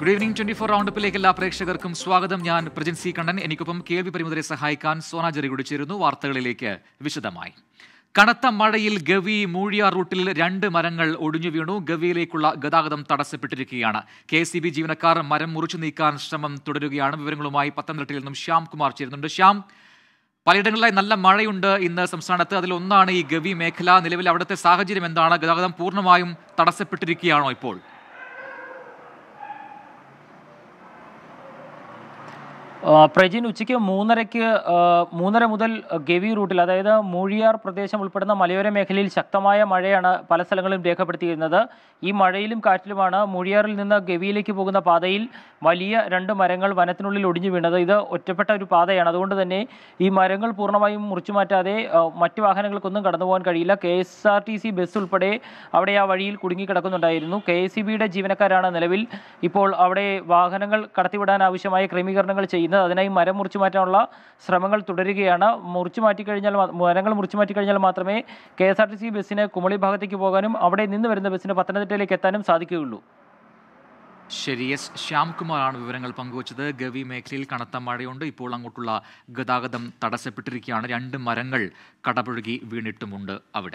Good evening twenty four റൗണ്ടപ്പിലേക്ക് എല്ലാ പ്രേക്ഷകർക്കും സ്വാഗതം ഞാൻ പ്രജിൻ സി കണ്ണൻ എനിക്കൊപ്പം കേൾവി പരിമിതരെ സഹായിക്കാൻ സോന ജെറി കൂടി ചേരുന്നു വാർത്തകളിലേക്ക് വിശദമായി കനത്ത മഴയിൽ ഗവി മൂഴിയാർ റൂട്ടിൽ രണ്ട് മരങ്ങൾ ഒടിഞ്ഞു വീണു ഗവിയിലേക്കുള്ള ഗതാഗതം തടസ്സപ്പെട്ടിരിക്കുകയാണ് കെ സി ബി ജീവനക്കാർ മരം മുറിച്ചു നീക്കാൻ ശ്രമം തുടരുകയാണ് വിവരങ്ങളുമായി പത്തനംതിട്ടയിൽ നിന്നും ശ്യാം കുമാർ ചേരുന്നുണ്ട് ശ്യാം പലയിടങ്ങളിലായി നല്ല മഴയുണ്ട് ഇന്ന് സംസ്ഥാനത്ത് അതിലൊന്നാണ് ഈ ഗവി മേഖല നിലവിൽ അവിടുത്തെ സാഹചര്യം എന്താണ് ഗതാഗതം പൂർണ്ണമായും തടസ്സപ്പെട്ടിരിക്കുകയാണോ ഇപ്പോൾ ആ, പ്രജിൻ ഉച്ചയ്ക്ക് മൂന്നരയ്ക്ക് ആ, മൂന്നര മുതൽ ഗവി റൂട്ടിൽ അതായത് മൂഴിയാർ പ്രദേശം ഉൾപ്പെടുന്ന മലയോര മേഖലയിൽ ശക്തമായ മഴയാണ് പല സ്ഥലങ്ങളിലും രേഖപ്പെടുത്തിയിരുന്നത് ഈ മഴയിലും കാറ്റിലുമാണ് മൂഴിയാറിൽ നിന്ന് ഗവിയിലേക്ക് പോകുന്ന പാതയിൽ വലിയ രണ്ട് മരങ്ങൾ വനത്തിനുള്ളിൽ ഒടിഞ്ഞു വീണത് ഇത് ഒറ്റപ്പെട്ട ഒരു പാതയാണ് അതുകൊണ്ട് തന്നെ ഈ മരങ്ങൾ പൂർണ്ണമായും മുറിച്ചു മാറ്റാതെ ആ, മറ്റ് വാഹനങ്ങൾക്കൊന്നും കടന്നു പോകാൻ കഴിയില്ല K S R T C bus ഉൾപ്പെടെ അവിടെ ആ വഴിയിൽ കുടുങ്ങി കിടക്കുന്നുണ്ടായിരുന്നു കെ എസ് സി ബിയുടെ ജീവനക്കാരാണ് നിലവിൽ ഇപ്പോൾ അവിടെ വാഹനങ്ങൾ കടത്തിവിടാൻ ആവശ്യമായ ക്രമീകരണങ്ങൾ ചെയ്യുന്നത് അതിനായി മരം മുറിച്ചു മാറ്റാനുള്ള ശ്രമങ്ങൾ തുടരുകയാണ് മുറിച്ചു മാറ്റിക്കഴിഞ്ഞാൽ മാ- മരങ്ങൾ മുറിച്ചു മാറ്റിക്കഴിഞ്ഞാൽ മാത്രമേ K S R T C ബസ്സിന് കുമളി ഭാഗത്തേക്ക് പോകാനും അവിടെ നിന്ന് വരുന്ന ബസ്സിന് പത്തനംതിട്ടയിലേക്ക് എത്താനും സാധിക്കുകയുള്ളൂ ശരി എസ് ശ്യാംകുമാറാണ് വിവരങ്ങൾ പങ്കുവച്ചത് ഗവി മേഖലയിൽ കനത്ത മഴയുണ്ട് ഇപ്പോൾ അങ്ങോട്ടുള്ള ഗതാഗതം തടസ്സപ്പെട്ടിരിക്കുകയാണ് രണ്ട് മരങ്ങൾ കടപുഴകി വീണിട്ടുമുണ്ട് അവിടെ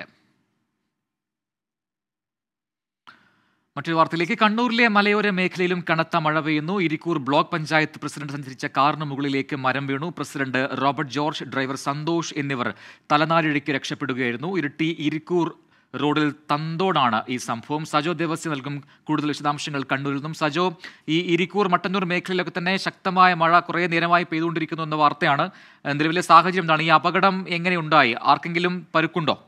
മറ്റൊരു വാർത്തയിലേക്ക് കണ്ണൂരിലെ മലയോര മേഖലയിലും കനത്ത മഴ പെയ്യുന്നു ഇരിക്കൂർ ബ്ലോക്ക് പഞ്ചായത്ത് പ്രസിഡന്റ് സഞ്ചരിച്ച കാറിന് മുകളിലേക്ക് മരം വീണു president Robert George driver Santhosh എന്നിവർ തലനാരിഴയ്ക്ക് രക്ഷപ്പെടുകയായിരുന്നു ഇരിട്ടി ഇരിക്കൂർ റോഡിൽ തന്തോടാണ് ഈ സംഭവം സജോ ദേവസ്യ നൽകും കൂടുതൽ വിശദാംശങ്ങൾ കണ്ണൂരിൽ നിന്നും സജോ ഈ ഇരിക്കൂർ മട്ടന്നൂർ മേഖലയിലൊക്കെ തന്നെ ശക്തമായ മഴ കുറേ നേരമായി പെയ്തുകൊണ്ടിരിക്കുന്നു എന്ന വാർത്തയാണ് നിലവിലെ സാഹചര്യം എന്താണ് ഈ അപകടം എങ്ങനെയുണ്ടായി ആർക്കെങ്കിലും പരുക്കുണ്ടോ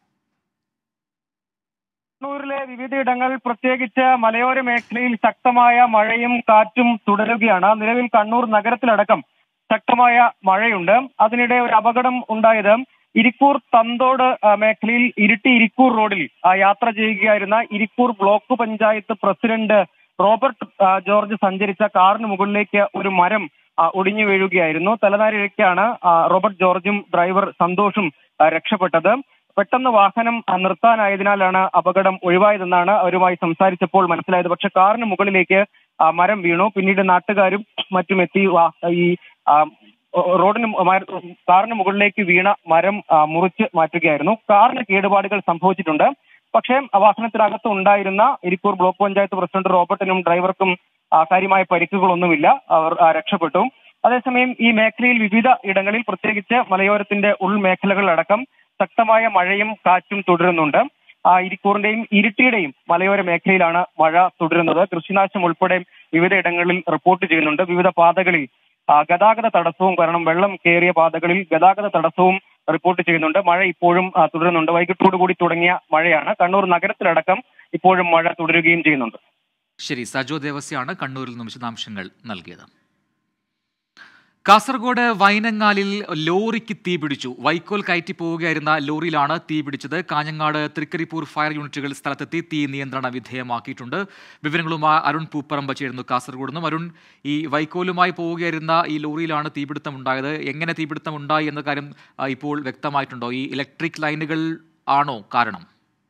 കണ്ണൂരിലെ വിവിധയിടങ്ങൾ പ്രത്യേകിച്ച് മലയോര മേഖലയിൽ ശക്തമായ മഴയും കാറ്റും തുടരുകയാണ് നിലവിൽ കണ്ണൂർ നഗരത്തിലടക്കം ശക്തമായ മഴയുണ്ട് അതിനിടെ ഒരു അപകടം ഉണ്ടായത് ഇരിക്കൂർ തന്തോട് ആ, മേഖലയിൽ ഇരിട്ടി ഇരിക്കൂർ റോഡിൽ ആ, യാത്ര ചെയ്യുകയായിരുന്ന Irikkur block panchayat president Robert ആ, ജോർജ് സഞ്ചരിച്ച കാറിന് മുകളിലേക്ക് ഒരു മരം ആ, ഒടിഞ്ഞു വീഴുകയായിരുന്നു തലനാരിഴയ്ക്കാണ് ആ, റോബർട്ട് ജോർജും ഡ്രൈവർ സന്തോഷും ആ, രക്ഷപ്പെട്ടത് പെട്ടെന്ന് വാഹനം ആ, നിർത്താനായതിനാലാണ് അപകടം ഒഴിവായതെന്നാണ് അവരുമായി സംസാരിച്ചപ്പോൾ മനസ്സിലായത് പക്ഷെ കാറിന് മുകളിലേക്ക് ആ, മരം വീണു പിന്നീട് നാട്ടുകാരും മറ്റും എത്തി വാ- ഈ ആ, റോഡിന് മു- മര- കാറിന് മുകളിലേക്ക് വീണ മരം ആ, മുറിച്ച് മാറ്റുകയായിരുന്നു കാറിന് കേടുപാടുകൾ സംഭവിച്ചിട്ടുണ്ട് പക്ഷേ ആ വാഹനത്തിനകത്ത് ഉണ്ടായിരുന്ന ഇരിക്കൂർ ബ്ലോക്ക് പഞ്ചായത്ത് പ്രസിഡന്റ് റോബർട്ടിനും ഡ്രൈവർക്കും ആ, കാര്യമായ പരിക്കുകളൊന്നുമില്ല അവർ ആ, രക്ഷപ്പെട്ടു അതേസമയം ഈ മേഖലയിൽ വിവിധ ഇടങ്ങളിൽ പ്രത്യേകിച്ച് മലയോരത്തിന്റെ ഉൾമേഖലകളിലടക്കം ശക്തമായ മഴയും കാറ്റും തുടരുന്നുണ്ട് ആ ഇരിക്കൂറിന്റെയും ഇരിട്ടിയുടെയും മലയോര മേഖലയിലാണ് മഴ തുടരുന്നത് കൃഷിനാശം ഉൾപ്പെടെ വിവിധ ഇടങ്ങളിൽ റിപ്പോർട്ട് ചെയ്യുന്നുണ്ട് വിവിധ പാതകളിൽ ആ, ഗതാഗത തടസ്സവും കാരണം വെള്ളം കയറിയ പാതകളിൽ ഗതാഗത തടസ്സവും റിപ്പോർട്ട് ചെയ്യുന്നുണ്ട് മഴ ഇപ്പോഴും ആ, തുടരുന്നുണ്ട് വൈകിട്ടോടുകൂടി തുടങ്ങിയ മഴയാണ് കണ്ണൂർ നഗരത്തിലടക്കം ഇപ്പോഴും മഴ തുടരുകയും ചെയ്യുന്നുണ്ട് ശരി സജോ ദേവസ്യാണ് കണ്ണൂരിൽ നിന്നും വിശദാംശങ്ങൾ നൽകിയത് കാസർഗോഡ് വൈനങ്ങാലിൽ ലോറിക്ക് തീപിടിച്ചു വൈക്കോൽ കയറ്റി പോവുകയായിരുന്ന ലോറിയിലാണ് തീപിടിച്ചത് കാഞ്ഞങ്ങാട് തൃക്കരിപ്പൂർ ഫയർ യൂണിറ്റുകൾ സ്ഥലത്തെത്തി തീ നിയന്ത്രണ വിധേയമാക്കിയിട്ടുണ്ട് വിവരങ്ങളുമായി അരുൺ പൂപ്പറമ്പ് ചേരുന്നു കാസർഗോഡ് നിന്നും അരുൺ ഈ വൈക്കോലുമായി പോവുകയായിരുന്ന ഈ ലോറിയിലാണ് തീപിടുത്തം ഉണ്ടായത് എങ്ങനെ തീപിടുത്തം ഉണ്ടായി എന്ന കാര്യം ആ, ഇപ്പോൾ വ്യക്തമായിട്ടുണ്ടോ ഈ ഇലക്ട്രിക് ലൈനുകൾ ആണോ കാരണം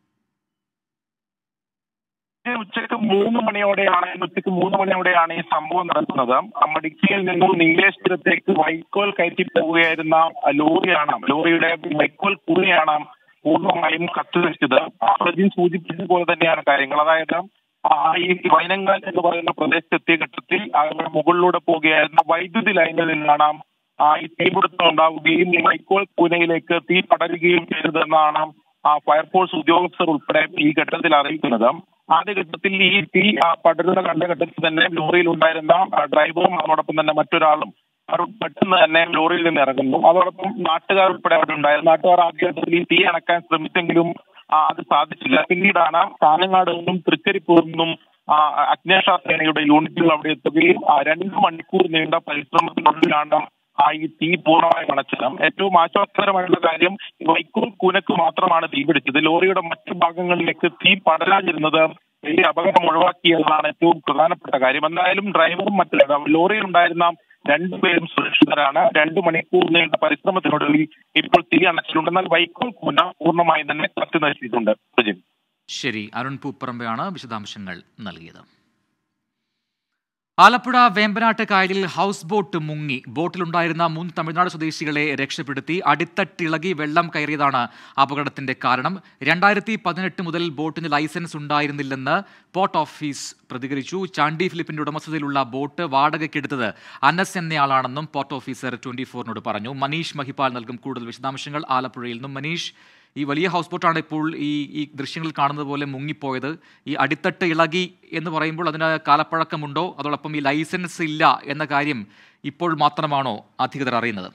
ഇത് ഉച്ചയ്ക്ക് മൂന്ന് മണിയോടെയാണ് ഇന്ന് ഉച്ചയ്ക്ക് മൂന്ന് മണിയോടെയാണ് ഈ സംഭവം നടക്കുന്നത് ആ മടിക്കയിൽ നിന്നും നീലേശ്വരത്തേക്ക് വൈക്കോൽ കയറ്റി പോവുകയായിരുന്ന ലോറിയാണ് ലോറിയുടെ വൈക്കോൽ കുറിയാണ് പൂർണ്ണമായും കത്തുനശിച്ചത് ആ പ്രജിൻ സൂചിപ്പിച്ചത് പോലെ തന്നെയാണ് കാര്യങ്ങൾ അതായത് ആ ഈ വൈനങ്ങാൽ എന്ന് പറയുന്ന പ്രദേശത്തെത്തിയ ഘട്ടത്തിൽ അവിടെ മുകളിലൂടെ പോവുകയായിരുന്ന വൈദ്യുതി ലൈനിൽ നിന്നാണ് ആ ഈ തീപിടുത്തം ഉണ്ടാവുകയും ഈ വൈക്കോൽ കൂനയിലേക്ക് തീ പടരുകയും ചെയ്തതെന്നാണ് ആ ഫയർഫോഴ്സ് ഉദ്യോഗസ്ഥർ ഉൾപ്പെടെ ഈ ഘട്ടത്തിൽ അറിയിക്കുന്നത് ആദ്യഘട്ടത്തിൽ ഈ തീ ആ, പടരുന്ന കണ്ട ഘട്ടത്തിൽ തന്നെ ലോറിയിൽ ഉണ്ടായിരുന്ന ആ, ഡ്രൈവറും അതോടൊപ്പം തന്നെ മറ്റൊരാളും അവർ പെട്ടെന്ന് തന്നെ ലോറിയിൽ നിന്ന് ഇറങ്ങുന്നു അതോടൊപ്പം നാട്ടുകാർ ഉൾപ്പെടെ അവിടെ ഉണ്ടായിരുന്നു നാട്ടുകാർ ആദ്യഘട്ടത്തിൽ ഈ തീ അണക്കാൻ ശ്രമിച്ചെങ്കിലും ആ, അത് സാധിച്ചില്ല പിന്നീടാണ് കാഞ്ഞങ്ങാട് നിന്നും തൃക്കരിപ്പൂരിൽ നിന്നും ആ, അഗ്നിരക്ഷാ സേനയുടെ യൂണിറ്റുകൾ അവിടെ എത്തുകയും ആ, രണ്ട് മണിക്കൂർ നീണ്ട പരിശ്രമത്തിനൊടുവിലാണ് ആ ഈ തീ പൂർണ്ണമായും അണച്ചത് ഏറ്റവും ആശ്വാസകരമായിട്ടുള്ള കാര്യം ഈ വൈക്കോൽ കൂനക്ക് മാത്രമാണ് തീ പിടിച്ചത് ലോറിയുടെ മറ്റു ഭാഗങ്ങളിലേക്ക് തീ പടരാതിരുന്നത് ഈ അപകടം ഒഴിവാക്കി എന്നതാണ് ഏറ്റവും പ്രധാനപ്പെട്ട കാര്യം എന്തായാലും ഡ്രൈവറും മറ്റു ലോറിയിൽ ഉണ്ടായിരുന്ന രണ്ടുപേരും സുരക്ഷിതരാണ് രണ്ടു മണിക്കൂർ നീണ്ട പരിശ്രമത്തിനൊടുവിൽ ഇപ്പോൾ തീ അണച്ചിട്ടുണ്ട് എന്നാൽ വൈക്കോൽ കൂന പൂർണ്ണമായും തന്നെ കത്തി നശിച്ചിട്ടുണ്ട് സുജിൻ ശരി അരുൺ പൂപ്പറമ്പയാണ് വിശദാംശങ്ങൾ നൽകിയത് ആലപ്പുഴ വേമ്പനാട്ട് കായലിൽ ഹൗസ് ബോട്ട് മുങ്ങി ബോട്ടിലുണ്ടായിരുന്ന മുൻ തമിഴ്നാട് സ്വദേശികളെ രക്ഷപ്പെടുത്തി അടിത്തട്ടിളകി വെള്ളം കയറിയതാണ് അപകടത്തിന്റെ കാരണം രണ്ടായിരത്തി പതിനെട്ട് മുതൽ ബോട്ടിന് ലൈസൻസ് ഉണ്ടായിരുന്നില്ലെന്ന് പോർട്ട് ഓഫീസ് പ്രതികരിച്ചു ചാണ്ടി ഫിലിപ്പിന്റെ ഉടമസ്ഥതയിലുള്ള ബോട്ട് വാടകയ്ക്കെടുത്തത് അനസ് എന്നയാളാണെന്നും പോർട്ട് ഓഫീസർ ട്വന്റി ഫോറിനോട് പറഞ്ഞു മനീഷ് മഹിപാൽ നൽകും കൂടുതൽ വിശദാംശങ്ങൾ ആലപ്പുഴയിൽ നിന്നും മനീഷ് ഈ വലിയ ഹൗസ് ബോട്ടാണ് ഇപ്പോൾ ഈ ഈ ദൃശ്യങ്ങളിൽ കാണുന്നത് പോലെ മുങ്ങിപ്പോയത് ഈ അടിത്തട്ട് ഇളകി എന്ന് പറയുമ്പോൾ അതിന് കാലപ്പഴക്കമുണ്ടോ അതോടൊപ്പം ഈ ലൈസൻസ് ഇല്ല എന്ന കാര്യം ഇപ്പോൾ മാത്രമാണോ അധികൃതർ അറിയുന്നത്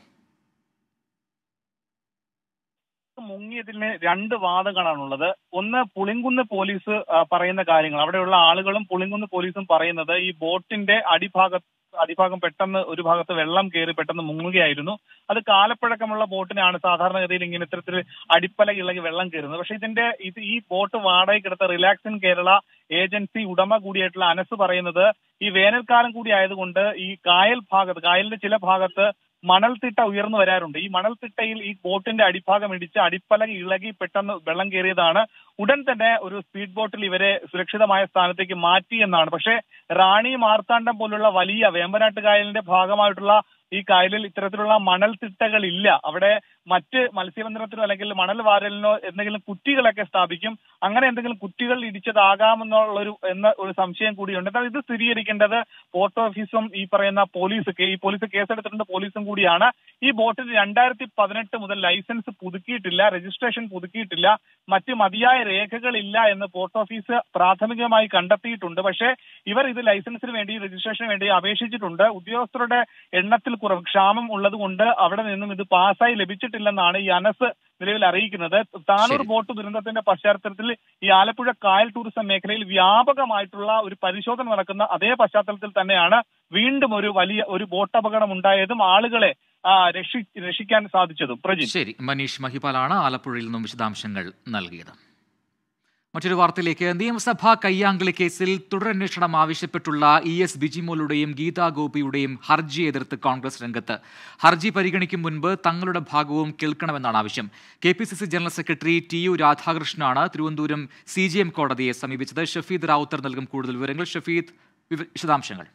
മുങ്ങിയതിന് രണ്ട് വാദങ്ങളാണുള്ളത് ഒന്ന് പുളിങ്കുന്ന് പോലീസ് ആ, പറയുന്ന കാര്യങ്ങൾ അവിടെയുള്ള ആളുകളും പുളിങ്കുന്ന് പോലീസും പറയുന്നത് ഈ ബോട്ടിന്റെ അടിഭാഗ അടിഭാഗം പെട്ടെന്ന് ഒരു ഭാഗത്ത് വെള്ളം കയറി പെട്ടെന്ന് മുങ്ങുകയായിരുന്നു അത് കാലപ്പഴക്കമുള്ള ബോട്ടിനാണ് സാധാരണഗതിയിൽ ഇങ്ങനെ ഇത്തരത്തിൽ അടിപ്പല ഇളകി വെള്ളം കയറുന്നത് പക്ഷെ ഇതിന്റെ ഇത് ഈ ബോട്ട് വാടകയ്ക്കെടുത്ത റിലാക്സ് ഇൻ കേരള ഏജൻസി ഉടമ കൂടിയായിട്ടുള്ള അനസ് പറയുന്നത് ഈ വേനൽക്കാലം കൂടി ആയതുകൊണ്ട് ഈ കായൽ ഭാഗത്ത് കായലിന്റെ ചില ഭാഗത്ത് മണൽത്തിട്ട ഉയർന്നു വരാറുണ്ട് ഈ മണൽത്തിട്ടയിൽ ഈ ബോട്ടിന്റെ അടിഭാഗം ഇടിച്ച് അടിപ്പലക ഇളകി പെട്ടെന്ന് വെള്ളം കയറിയതാണ് ഉടൻ തന്നെ ഒരു സ്പീഡ് ബോട്ടിൽ ഇവരെ സുരക്ഷിതമായ സ്ഥാനത്തേക്ക് മാറ്റി എന്നാണ് പക്ഷേ റാണി മാർത്താണ്ഡം പോലുള്ള വലിയ വേമ്പനാട്ട് കായലിന്റെ ഭാഗമായിട്ടുള്ള ഈ കായലിൽ ഇത്തരത്തിലുള്ള മണൽത്തിട്ടകൾ ഇല്ല അവിടെ മറ്റ് മത്സ്യബന്ധനത്തിനോ അല്ലെങ്കിൽ മണൽ വാരലിനോ എന്തെങ്കിലും കുറ്റികളൊക്കെ സ്ഥാപിക്കും അങ്ങനെ എന്തെങ്കിലും കുറ്റികൾ ഇടിച്ചതാകാമെന്നുള്ളൊരു എന്ന ഒരു സംശയം കൂടിയുണ്ട് എന്നാൽ ഇത് സ്ഥിരീകരിക്കേണ്ടത് പോർട്ട് ഓഫീസും ഈ പറയുന്ന പോലീസ് ഈ പോലീസ് കേസെടുത്തിട്ടുണ്ട് പോലീസും കൂടിയാണ് ഈ ബോട്ടിന് രണ്ടായിരത്തി പതിനെട്ട് മുതൽ ലൈസൻസ് പുതുക്കിയിട്ടില്ല രജിസ്ട്രേഷൻ പുതുക്കിയിട്ടില്ല മറ്റ് മതിയായ രേഖകളില്ല എന്ന് പോർട്ട് ഓഫീസ് പ്രാഥമികമായി കണ്ടെത്തിയിട്ടുണ്ട് പക്ഷേ ഇവർ ഇത് ലൈസൻസിന് വേണ്ടി രജിസ്ട്രേഷന് വേണ്ടി അപേക്ഷിച്ചിട്ടുണ്ട് ഉദ്യോഗസ്ഥരുടെ എണ്ണത്തിൽ കുറവ് ക്ഷാമം ഉള്ളതുകൊണ്ട് അവിടെ നിന്നും ഇത് പാസ്സായി ലഭിച്ചിട്ടില്ലെന്നാണ് ഈ അനസ് നിലവിൽ അറിയിക്കുന്നത് താനൂർ ശരി. ബോട്ട് ദുരന്തത്തിന്റെ പശ്ചാത്തലത്തിൽ ഈ ആലപ്പുഴ കായൽ ടൂറിസം മേഖലയിൽ വ്യാപകമായിട്ടുള്ള ഒരു പരിശോധന നടക്കുന്ന അതേ പശ്ചാത്തലത്തിൽ തന്നെയാണ് വീണ്ടും ഒരു വലിയ ഒരു ബോട്ട് അപകടം ഉണ്ടായതും ആളുകളെ ആ, രക്ഷി രക്ഷിക്കാൻ സാധിച്ചതും പ്രജിൻ ശരി മനീഷ് മഹിപാലാണ് ആലപ്പുഴയിൽ നിന്നും വിശദാംശങ്ങൾ നൽകിയത് മറ്റൊരു വാർത്തയിലേക്ക് നിയമസഭാ കയ്യാങ്കളി കേസിൽ തുടരന്വേഷണം ആവശ്യപ്പെട്ടുള്ള ഇ എസ് ബിജിമോളുടെയും ഗീതാ ഗോപിയുടെയും ഹർജി എതിർത്ത് കോൺഗ്രസ് രംഗത്ത് ഹർജി പരിഗണിക്കും മുൻപ് തങ്ങളുടെ ഭാഗവും കേൾക്കണമെന്നാണ് ആവശ്യം K P C C general secretary T U രാധാകൃഷ്ണനാണ് തിരുവനന്തപുരം സി ജി എം കോടതിയെ സമീപിച്ചത് ഷഫീദ് റാവുത്തർ നൽകും കൂടുതൽ വിവരങ്ങൾ ഷഫീദ് വിവ- വിശദാംശങ്ങൾ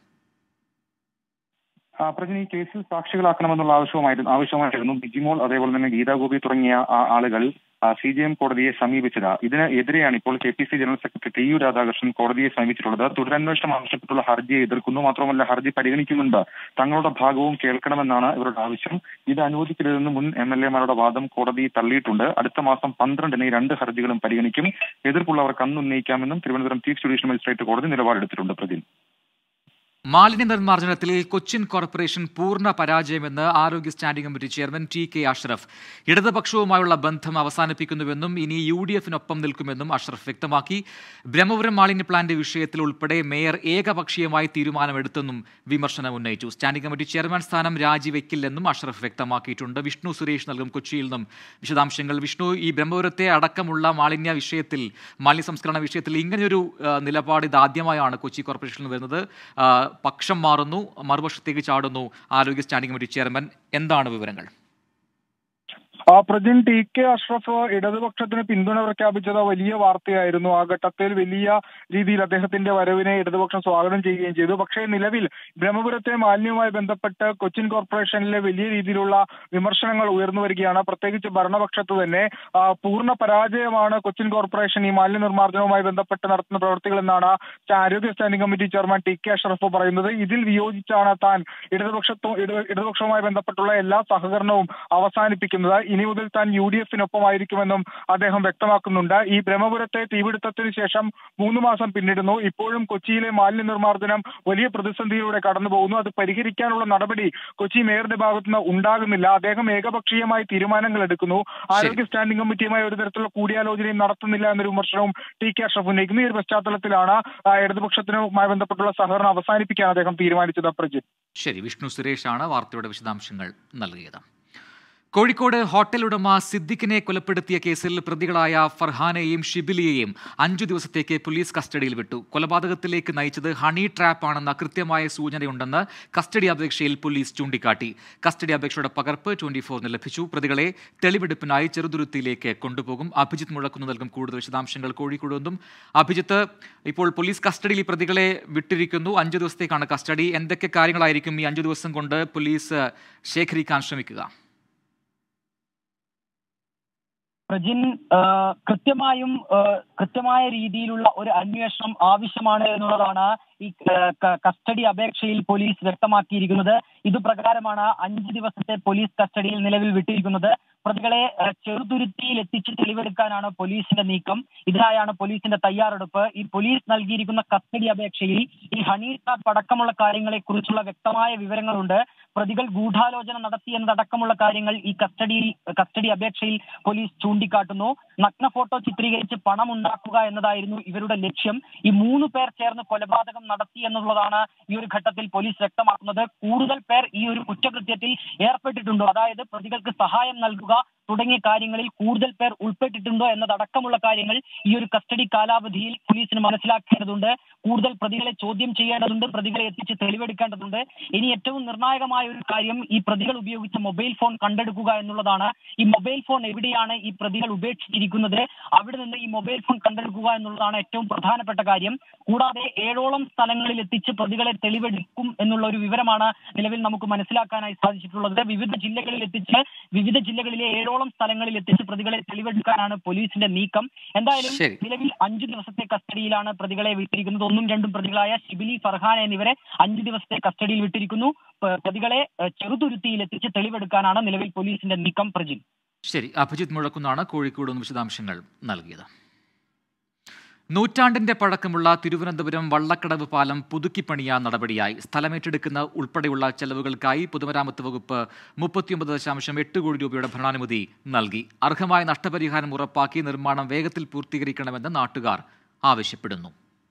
ആ, പ്രജന ഈ കേസിൽ സാക്ഷികളാക്കണമെന്നുള്ള ആവശ്യമായിരുന്നു ആവശ്യമായിരുന്നു ബിജിമോൾ അതേപോലെ തന്നെ ഗീതാ ഗോപി തുടങ്ങിയ ആ ആളുകൾ സി ജി എം കോടതിയെ സമീപിച്ചത് ഇതിന് എതിരെയാണ് ഇപ്പോൾ K P C general secretary T U Radhakrishnan കോടതിയെ സമീപിച്ചിട്ടുള്ളത് തുടരന്വേഷണം ആവശ്യപ്പെട്ടുള്ള ഹർജിയെ എതിർക്കുന്നു മാത്രമല്ല ഹർജി പരിഗണിക്കും മുൻപ് തങ്ങളുടെ ഭാഗവും കേൾക്കണമെന്നാണ് ഇവരുടെ ആവശ്യം ഇത് അനുവദിക്കരുതെന്ന് മുൻ എം എൽ എമാരുടെ വാദം കോടതി തള്ളിയിട്ടുണ്ട് അടുത്ത മാസം പന്ത്രണ്ടിന് ഈ രണ്ട് ഹർജികളും പരിഗണിക്കും എതിർപ്പുള്ളവർക്ക് അന്ന് ഉന്നയിക്കാമെന്നും തിരുവനന്തപുരം ചീഫ് ജുഡീഷ്യൽ മജിസ്ട്രേറ്റ് കോടതി നിലപാടെടുത്തിട്ടുണ്ട് പ്രതി മാലിന്യ നിർമ്മാർജ്ജനത്തിൽ കൊച്ചിൻ കോർപ്പറേഷൻ പൂർണ്ണ പരാജയമെന്ന് ആരോഗ്യ standing committee chairman T K Ashraf ഇടതുപക്ഷവുമായുള്ള ബന്ധം അവസാനിപ്പിക്കുന്നുവെന്നും ഇനി യു ഡി എഫിനൊപ്പം നിൽക്കുമെന്നും അഷ്റഫ് വ്യക്തമാക്കി ബ്രഹ്മപുരം മാലിന്യ പ്ലാന്റ് വിഷയത്തിൽ ഉൾപ്പെടെ മേയർ ഏകപക്ഷീയമായി തീരുമാനമെടുത്തെന്നും വിമർശനം ഉന്നയിച്ചു സ്റ്റാൻഡിംഗ് കമ്മിറ്റി ചെയർമാൻ സ്ഥാനം രാജിവെക്കില്ലെന്നും അഷ്റഫ് വ്യക്തമാക്കിയിട്ടുണ്ട് വിഷ്ണു സുരേഷ് നൽകും കൊച്ചിയിൽ നിന്നും വിശദാംശങ്ങൾ വിഷ്ണു ഈ ബ്രഹ്മപുരത്തെ അടക്കമുള്ള മാലിന്യ വിഷയത്തിൽ മാലിന്യ സംസ്കരണ വിഷയത്തിൽ ഇങ്ങനെയൊരു ആ, നിലപാട് ഇതാദ്യമായാണ് കൊച്ചി കോർപ്പറേഷനിൽ വരുന്നത് ആ, പക്ഷം മാറുന്നു മറുപക്ഷത്തേക്ക് ചാടുന്നു ആരോഗ്യ സ്റ്റാൻഡിംഗ് കമ്മിറ്റി ചെയർമാൻ എന്താണ് വിവരങ്ങൾ ആ പ്രജിൻ ടി കെ അഷ്റഫ് ഇടതുപക്ഷത്തിന് പിന്തുണ പ്രഖ്യാപിച്ചത് വലിയ വാർത്തയായിരുന്നു ആ ഘട്ടത്തിൽ വലിയ രീതിയിൽ അദ്ദേഹത്തിന്റെ വരവിനെ ഇടതുപക്ഷം സ്വാഗതം ചെയ്യുകയും ചെയ്തു പക്ഷേ നിലവിൽ ബ്രഹ്മപുരത്തെ മാലിന്യവുമായി ബന്ധപ്പെട്ട് കൊച്ചിൻ കോർപ്പറേഷനിലെ വലിയ രീതിയിലുള്ള വിമർശനങ്ങൾ ഉയർന്നു വരികയാണ് പ്രത്യേകിച്ച് ഭരണപക്ഷത്ത് തന്നെ ആ, പൂർണ്ണ പരാജയമാണ് കൊച്ചിൻ കോർപ്പറേഷൻ ഈ മാലിന്യ നിർമ്മാർജ്ജനവുമായി ബന്ധപ്പെട്ട് നടത്തുന്ന പ്രവർത്തികൾ എന്നാണ് ആരോഗ്യ standing committee chairman T K Ashraf പറയുന്നത് ഇതിൽ വിയോജിച്ചാണ് താൻ ഇടതുപക്ഷത്തും ഇട- ഇടതുപക്ഷവുമായി ബന്ധപ്പെട്ടുള്ള എല്ലാ സഹകരണവും അവസാനിപ്പിക്കുന്നത് ഇനി മുതൽ താൻ യു ഡി എഫിനൊപ്പമായിരിക്കുമെന്നും അദ്ദേഹം വ്യക്തമാക്കുന്നുണ്ട് ഈ ബ്രഹ്മപുരത്തെ തീപിടുത്തത്തിന് ശേഷം മൂന്ന് മാസം പിന്നിടുന്നു ഇപ്പോഴും കൊച്ചിയിലെ മാലിന്യ നിർമ്മാർജ്ജനം വലിയ പ്രതിസന്ധിയിലൂടെ കടന്നു പോകുന്നു അത് പരിഹരിക്കാനുള്ള നടപടി കൊച്ചി മേയറുടെ ഭാഗത്തുനിന്ന് ഉണ്ടാകുന്നില്ല അദ്ദേഹം ഏകപക്ഷീയമായി തീരുമാനങ്ങൾ എടുക്കുന്നു ആരോഗ്യ സ്റ്റാൻഡിംഗ് കമ്മിറ്റിയുമായി ഒരു തരത്തിലുള്ള കൂടിയാലോചനയും നടത്തുന്നില്ല എന്നൊരു വിമർശനവും ടി കെ അഷ്റഫ് ഉന്നയിക്കുന്നു ഈ ഒരു പശ്ചാത്തലത്തിലാണ് ആ, ഇടതുപക്ഷത്തിനുമായി ബന്ധപ്പെട്ടുള്ള സഹകരണം അവസാനിപ്പിക്കാൻ അദ്ദേഹം തീരുമാനിച്ചത് പ്രജിത്ത് ശരി വിഷ്ണു സുരേഷാണ് വാർത്തയുടെ വിശദാംശങ്ങൾ നൽകിയത് കോഴിക്കോട് ഹോട്ടൽ ഉടമ സിദ്ദിഖിനെ കൊലപ്പെടുത്തിയ കേസിൽ പ്രതികളായ ഫർഹാനെയും ഷിബിലിയെയും അഞ്ചു ദിവസത്തേക്ക് പോലീസ് കസ്റ്റഡിയിൽ വിട്ടു കൊലപാതകത്തിലേക്ക് നയിച്ചത് ഹണി ട്രാപ്പ് ആണെന്ന കൃത്യമായ സൂചനയുണ്ടെന്ന് കസ്റ്റഡി അപേക്ഷയിൽ പോലീസ് ചൂണ്ടിക്കാട്ടി കസ്റ്റഡി അപേക്ഷയുടെ പകർപ്പ് ട്വന്റി ഫോറിന് ലഭിച്ചു പ്രതികളെ തെളിവെടുപ്പിനായി ചെറുതുരുത്തിയിലേക്ക് കൊണ്ടുപോകും അഭിജിത്ത് മുഴക്കുന്നു നൽകും കൂടുതൽ വിശദാംശങ്ങൾ കോഴിക്കോട് നിന്നും അഭിജിത്ത് ഇപ്പോൾ പോലീസ് കസ്റ്റഡിയിൽ ഈ പ്രതികളെ വിട്ടിരിക്കുന്നു അഞ്ചു ദിവസത്തേക്കാണ് കസ്റ്റഡി എന്തൊക്കെ കാര്യങ്ങളായിരിക്കും ഈ അഞ്ചു ദിവസം കൊണ്ട് പോലീസ് ശേഖരിക്കാൻ ശ്രമിക്കുക പ്രജിൻ ആ, കൃത്യമായും ആ, കൃത്യമായ രീതിയിലുള്ള ഒരു അന്വേഷണം ആവശ്യമാണ് എന്നുള്ളതാണ് ഈ ആ, ക- കസ്റ്റഡി അപേക്ഷയിൽ പോലീസ് വ്യക്തമാക്കിയിരിക്കുന്നത് ഇത് പ്രകാരമാണ് അഞ്ച് ദിവസത്തെ പോലീസ് കസ്റ്റഡിയിൽ നിലവിൽ വിട്ടിരിക്കുന്നത് പ്രതികളെ ആ, ചെറുതുരുത്തിയിൽ എത്തിച്ച് തെളിവെടുക്കാനാണ് പോലീസിന്റെ നീക്കം ഇതിനായാണ് പോലീസിന്റെ തയ്യാറെടുപ്പ് ഈ പോലീസ് നൽകിയിരിക്കുന്ന കസ്റ്റഡി അപേക്ഷയിൽ ഈ ഹണി ട്രാപ്പ് അടക്കമുള്ള കാര്യങ്ങളെ കുറിച്ചുള്ള വ്യക്തമായ വിവരങ്ങളുണ്ട് പ്രതികൾ ഗൂഢാലോചന നടത്തിയെന്നതടക്കമുള്ള കാര്യങ്ങൾ ഈ കസ്റ്റഡിയിൽ കസ്റ്റഡി അപേക്ഷയിൽ പോലീസ് ചൂണ്ടിക്കാട്ടുന്നു നഗ്ന ഫോട്ടോ ചിത്രീകരിച്ച് പണം ഉണ്ടാക്കുക എന്നതായിരുന്നു ഇവരുടെ ലക്ഷ്യം ഈ മൂന്ന് പേർ ചേർന്ന് കൊലപാതകം നടത്തി എന്നുള്ളതാണ് ഈ ഒരു ഘട്ടത്തിൽ പോലീസ് വ്യക്തമാക്കുന്നത് കൂടുതൽ പേർ ഈ ഒരു കുറ്റകൃത്യത്തിൽ ഏർപ്പെട്ടിട്ടുണ്ടോ അതായത് പ്രതികൾക്ക് സഹായം നൽകുക തുടങ്ങിയ കാര്യങ്ങളിൽ കൂടുതൽ പേർ ഉൾപ്പെട്ടിട്ടുണ്ടോ എന്നതടക്കമുള്ള കാര്യങ്ങൾ ഈ ഒരു കസ്റ്റഡി കാലാവധിയിൽ പോലീസിന് മനസ്സിലാക്കേണ്ടതുണ്ട് കൂടുതൽ പ്രതികളെ ചോദ്യം ചെയ്യേണ്ടതുണ്ട് പ്രതികളെ എത്തിച്ച് തെളിവെടുക്കേണ്ടതുണ്ട് ഇനി ഏറ്റവും നിർണായകമായ ഒരു കാര്യം ഈ പ്രതികൾ ഉപയോഗിച്ച മൊബൈൽ ഫോൺ കണ്ടെടുക്കുക എന്നുള്ളതാണ് ഈ മൊബൈൽ ഫോൺ എവിടെയാണ് ഈ പ്രതികൾ ഉപേക്ഷിച്ചിരിക്കുന്നത് അവിടെ നിന്ന് ഈ മൊബൈൽ ഫോൺ കണ്ടെടുക്കുക എന്നുള്ളതാണ് ഏറ്റവും പ്രധാനപ്പെട്ട കാര്യം കൂടാതെ ഏഴോളം സ്ഥലങ്ങളിൽ എത്തിച്ച് പ്രതികളെ തെളിവെടുക്കും എന്നുള്ള ഒരു വിവരമാണ് നിലവിൽ നമുക്ക് മനസ്സിലാക്കാനായി സാധിച്ചിട്ടുള്ളത് വിവിധ ജില്ലകളിൽ എത്തിച്ച് വിവിധ ജില്ലകളിലെ ഏഴോളം സ്ഥലങ്ങളിൽ എത്തിച്ച് പ്രതികളെ തെളിവെടുക്കാനാണ് പോലീസിന്റെ നീക്കം എന്തായാലും ശരി. നിലവിൽ അഞ്ചു ദിവസത്തെ കസ്റ്റഡിയിലാണ് പ്രതികളെ വിട്ടിരിക്കുന്നത് ഒന്നും രണ്ടും പ്രതികളായ ഷിബിലി ഫർഹാൻ എന്നിവരെ അഞ്ചു ദിവസത്തെ കസ്റ്റഡിയിൽ വിട്ടിരിക്കുന്നു പ- പ്രതികളെ ഏഹ്, ചെറുതുരുത്തിയിൽ എത്തിച്ച് തെളിവെടുക്കാനാണ് നിലവിൽ പോലീസിന്റെ നീക്കം പ്രജിൻ ശരി അഭിജിത്ത് മുഴക്കുന്നാണ് കോഴിക്കോട് നിന്ന് വിശദാംശങ്ങൾ നൽകിയത് നൂറ്റാണ്ടിന്റെ പഴക്കമുള്ള തിരുവനന്തപുരം വള്ളക്കടവ് പാലം പുതുക്കിപ്പണിയാൻ നടപടിയായി സ്ഥലമേറ്റെടുക്കുന്ന ഉൾപ്പെടെയുള്ള ചെലവുകൾക്കായി പൊതുമരാമത്ത് വകുപ്പ് മുപ്പത്തിയൊമ്പത് ദശാംശം എട്ട് കോടി രൂപയുടെ ഭരണാനുമതി നൽകി അർഹമായ നഷ്ടപരിഹാരം ഉറപ്പാക്കി നിർമ്മാണം വേഗത്തിൽ പൂർത്തീകരിക്കണമെന്ന് നാട്ടുകാർ ആവശ്യപ്പെടുന്നു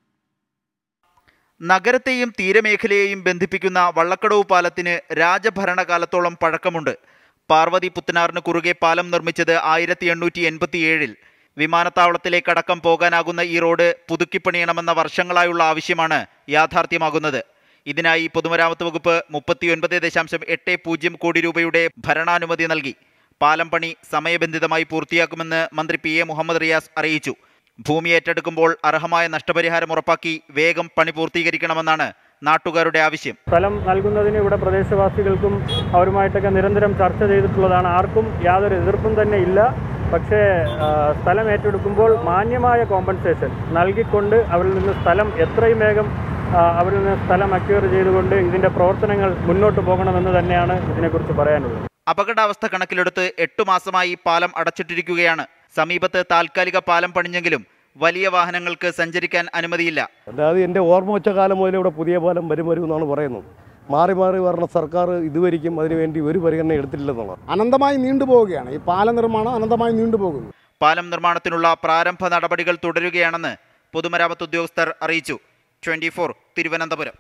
നഗരത്തെയും തീരമേഖലയെയും ബന്ധിപ്പിക്കുന്ന വള്ളക്കടവ് പാലത്തിന് രാജഭരണകാലത്തോളം പഴക്കമുണ്ട് പാർവതി പുത്തനാറിന് കുറുകെ പാലം നിർമ്മിച്ചത് ആയിരത്തി എണ്ണൂറ്റി എൺപത്തിയേഴിൽ വിമാനത്താവളത്തിലേക്കടക്കം പോകാനാകുന്ന ഈ റോഡ് പുതുക്കിപ്പണിയണമെന്ന വർഷങ്ങളായുള്ള ആവശ്യമാണ് യാഥാർത്ഥ്യമാകുന്നത് ഇതിനായി പൊതുമരാമത്ത് വകുപ്പ് മുപ്പത്തിയൊൻപത് ദശാംശം എട്ട് പൂജ്യം കോടി രൂപയുടെ ഭരണാനുമതി നൽകി പാലം പണി സമയബന്ധിതമായി പൂർത്തിയാക്കുമെന്ന് മന്ത്രി പി എ മുഹമ്മദ് റിയാസ് അറിയിച്ചു ഭൂമി ഏറ്റെടുക്കുമ്പോൾ അർഹമായ നഷ്ടപരിഹാരം ഉറപ്പാക്കി വേഗം പണി പൂർത്തീകരിക്കണമെന്നാണ് നാട്ടുകാരുടെ ആവശ്യം സ്ഥലം നൽകുന്നതിന് ഇവിടെ പ്രദേശവാസികൾക്കും അവരുമായിട്ടൊക്കെ നിരന്തരം ചർച്ച ചെയ്തിട്ടുള്ളതാണ് ആർക്കും യാതൊരു എതിർപ്പും തന്നെ ഇല്ല പക്ഷേ ആ, സ്ഥലം ഏറ്റെടുക്കുമ്പോൾ മാന്യമായ കോമ്പൻസേഷൻ നൽകിക്കൊണ്ട് അവരിൽ നിന്ന് സ്ഥലം എത്രയും വേഗം ആ, അവരിൽ നിന്ന് സ്ഥലം അക്വയർ ചെയ്തുകൊണ്ട് ഇതിൻ്റെ പ്രവർത്തനങ്ങൾ മുന്നോട്ട് പോകണമെന്ന് തന്നെയാണ് ഇതിനെക്കുറിച്ച് പറയാനുള്ളത് അപകടാവസ്ഥ കണക്കിലെടുത്ത് എട്ടു മാസമായി പാലം അടച്ചിട്ടിരിക്കുകയാണ് സമീപത്ത് താൽക്കാലിക പാലം പണിഞ്ഞെങ്കിലും വലിയ വാഹനങ്ങൾക്ക് സഞ്ചരിക്കാൻ അനുമതിയില്ല അതായത് എൻ്റെ ഓർമ്മ വെച്ച കാലം മുതൽ ഇവിടെ പുതിയ പാലം വരും വരും എന്നാണ് പറയുന്നത് മാറി മാറി വരുന്ന സർക്കാർ ഇതുവരെയും അതിനുവേണ്ടി ഒരു പരിഗണന എടുത്തിട്ടില്ലെന്നുള്ളത് അനന്തമായി നീണ്ടുപോവുകയാണ് ഈ പാല നിർമ്മാണം അനന്തമായി നീണ്ടുപോകുന്നു പാലം നിർമ്മാണത്തിനുള്ള പ്രാരംഭ നടപടികൾ തുടരുകയാണെന്ന് പൊതുമരാമത്ത് ഉദ്യോഗസ്ഥർ അറിയിച്ചു ട്വന്റി തിരുവനന്തപുരം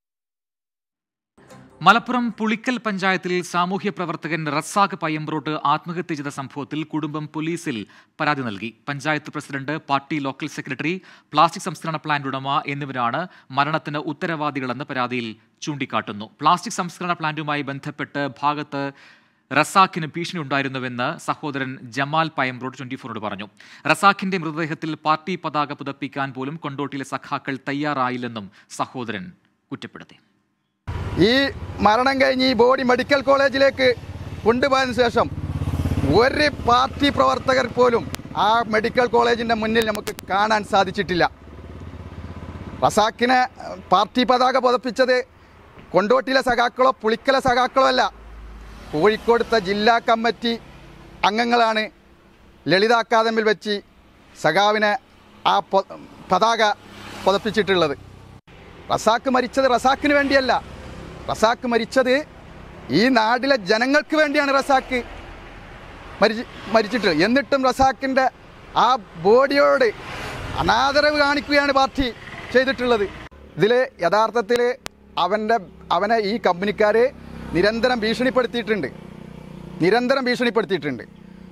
മലപ്പുറം പുളിക്കൽ പഞ്ചായത്തിൽ സാമൂഹ്യ പ്രവർത്തകൻ റസാഖ് പയ്യമ്പ്രോട്ട് ആത്മഹത്യ ചെയ്ത സംഭവത്തിൽ കുടുംബം പോലീസിൽ പരാതി നൽകി panchayat president party local secretary plastic സംസ്കരണ പ്ലാന്റ് ഉടമ എന്നിവരാണ് മരണത്തിന് ഉത്തരവാദികളെന്ന് പരാതിയിൽ ചൂണ്ടിക്കാട്ടുന്നു പ്ലാസ്റ്റിക് സംസ്കരണ പ്ലാന്റുമായി ബന്ധപ്പെട്ട് ഭാഗത്ത് റസാഖിന് ഭീഷണി ഉണ്ടായിരുന്നുവെന്ന് സഹോദരൻ ജമാൽ പയംറോഡ് ട്വന്റി ഫോറിനോട് പറഞ്ഞു റസാഖിന്റെ മൃതദേഹത്തിൽ പാർട്ടി പതാക പുതപ്പിക്കാൻ പോലും കൊണ്ടോട്ടിയിലെ സഖാക്കൾ തയ്യാറായില്ലെന്നും സഹോദരൻ കുറ്റപ്പെടുത്തി ഈ മരണം കഴിഞ്ഞ് ഈ ബോഡി മെഡിക്കൽ കോളേജിലേക്ക് കൊണ്ടുപോയതിനു ശേഷം ഒരു പാർട്ടി പ്രവർത്തകർ പോലും ആ മെഡിക്കൽ കോളേജിൻ്റെ മുന്നിൽ നമുക്ക് കാണാൻ സാധിച്ചിട്ടില്ല റസാക്കിനെ പാർട്ടി പതാക പതപ്പിച്ചത് കൊണ്ടോട്ടിയിലെ സഖാക്കളോ പുളിക്കലെ സഖാക്കളോ അല്ല കോഴിക്കോടുത്തെ ജില്ലാ കമ്മിറ്റി അംഗങ്ങളാണ് ലളിത അക്കാദമിയിൽ വെച്ച് സഖാവിനെ ആ പൊ- പതാക പതപ്പിച്ചിട്ടുള്ളത് റസാക്ക് മരിച്ചത് റസാക്കിന് വേണ്ടിയല്ല റസാക്ക് മരിച്ചത് ഈ നാട്ടിലെ ജനങ്ങൾക്ക് വേണ്ടിയാണ് റസാക്ക് മരിച്ച് മരിച്ചിട്ടുള്ളത് എന്നിട്ടും റസാക്കിൻ്റെ ആ ബോഡിയോട് അനാദരവ് കാണിക്കുകയാണ് പാർട്ടി ചെയ്തിട്ടുള്ളത് ഇതിൽ യഥാർത്ഥത്തിൽ അവൻ്റെ അവനെ ഈ കമ്പനിക്കാർ നിരന്തരം ഭീഷണിപ്പെടുത്തിയിട്ടുണ്ട് നിരന്തരം ഭീഷണിപ്പെടുത്തിയിട്ടുണ്ട്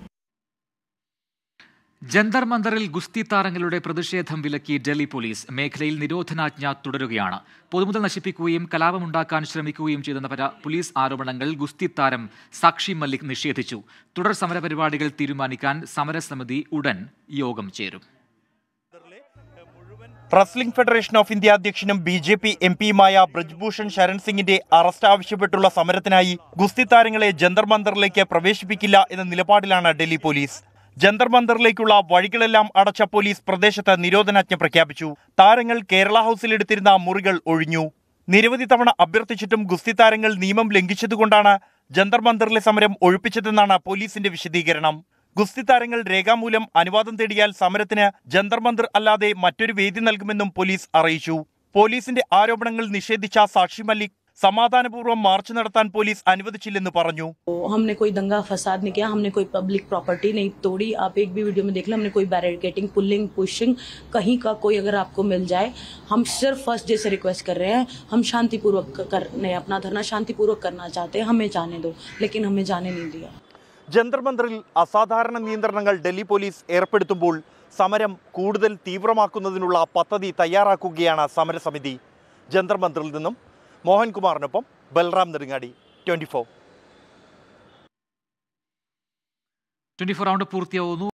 ജന്തർ മന്ദറിൽ ഗുസ്തി താരങ്ങളുടെ പ്രതിഷേധം വിലക്കി ഡൽഹി പോലീസ് മേഖലയിൽ നിരോധനാജ്ഞ തുടരുകയാണ് പൊതുമുതൽ നശിപ്പിക്കുകയും കലാപമുണ്ടാക്കാൻ ശ്രമിക്കുകയും ചെയ്തെന്ന പര പോലീസ് ആരോപണങ്ങൾ ഗുസ്തി താരം സാക്ഷി മല്ലിക് നിഷേധിച്ചു തുടർ സമരപരിപാടികൾ തീരുമാനിക്കാൻ സമരസമിതി ഉടൻ യോഗം ചേരും റസ്ലിംഗ് ഫെഡറേഷൻ ഓഫ് ഇന്ത്യ അധ്യക്ഷനും ബി ജെ പി എം പിയുമായ ബ്രജ്ഭൂഷൺ ശരൺ സിംഗിന്റെ അറസ്റ്റ് ആവശ്യപ്പെട്ടുള്ള സമരത്തിനായി ഗുസ്തി താരങ്ങളെ ജന്തർ മന്ദറിലേക്ക് പ്രവേശിപ്പിക്കില്ല എന്ന നിലപാടിലാണ് ഡൽഹി പോലീസ് ജന്തർ മന്ദറിലേക്കുള്ള വഴികളെല്ലാം അടച്ച പോലീസ് പ്രദേശത്ത് നിരോധനാജ്ഞ പ്രഖ്യാപിച്ചു താരങ്ങൾ കേരള ഹൌസിൽ എടുത്തിരുന്ന മുറികൾ ഒഴിഞ്ഞു നിരവധി തവണ അഭ്യർത്ഥിച്ചിട്ടും ഗുസ്തി താരങ്ങൾ നിയമം ലംഘിച്ചതുകൊണ്ടാണ് ജന്തർ മന്ദറിലെ സമരം ഒഴിപ്പിച്ചതെന്നാണ് പോലീസിന്റെ വിശദീകരണം ഗുസ്തി താരങ്ങൾ രേഖാമൂലം അനുവാദം തേടിയാൽ സമരത്തിന് ജന്തർ മന്ദിർ അല്ലാതെ മറ്റൊരു വേദി നൽകുമെന്നും പോലീസ് അറിയിച്ചു പോലീസിന്റെ ആരോപണങ്ങൾ നിഷേധിച്ച സാക്ഷി മല്ലിക് സമാധാനപൂർവ്വം മാർച്ച് നടത്താൻ പോലീസ് അനുവദിച്ചില്ലെന്ന് പറഞ്ഞു हमने कोई दंगा फसाद नहीं किया हमने कोई पब्लिक प्रॉपर्टी नहीं तोड़ी आप एक भी वीडियो में देख लो हमने कोई बैरिकेटिंग पुलिंग पुशिंग कहीं का कोई अगर आपको मिल जाए हम सिर्फ फर्स्ट डे से रिक्वेस्ट कर रहे हैं हम शांतिपूर्वक करने अपना धरना शांतिपूर्वक करना चाहते हैं हमें जाने दो लेकिन हमें जाने नहीं दिया ജന്തർ മന്ദറിൽ അസാധാരണ നിയന്ത്രണങ്ങൾ ഡൽഹി പോലീസ് ഏർപ്പെടുത്തുമ്പോൾ സമരം കൂടുതൽ തീവ്രമാക്കുന്നതിനുള്ള പദ്ധതി തയ്യാറാക്കുകയാണ് സമരസമിതി ജന്തർ മന്ദറിൽ നിന്നും മോഹൻകുമാറിനൊപ്പം Balram Nedungadi twenty four twenty four round പൂർത്തിയാവുന്നു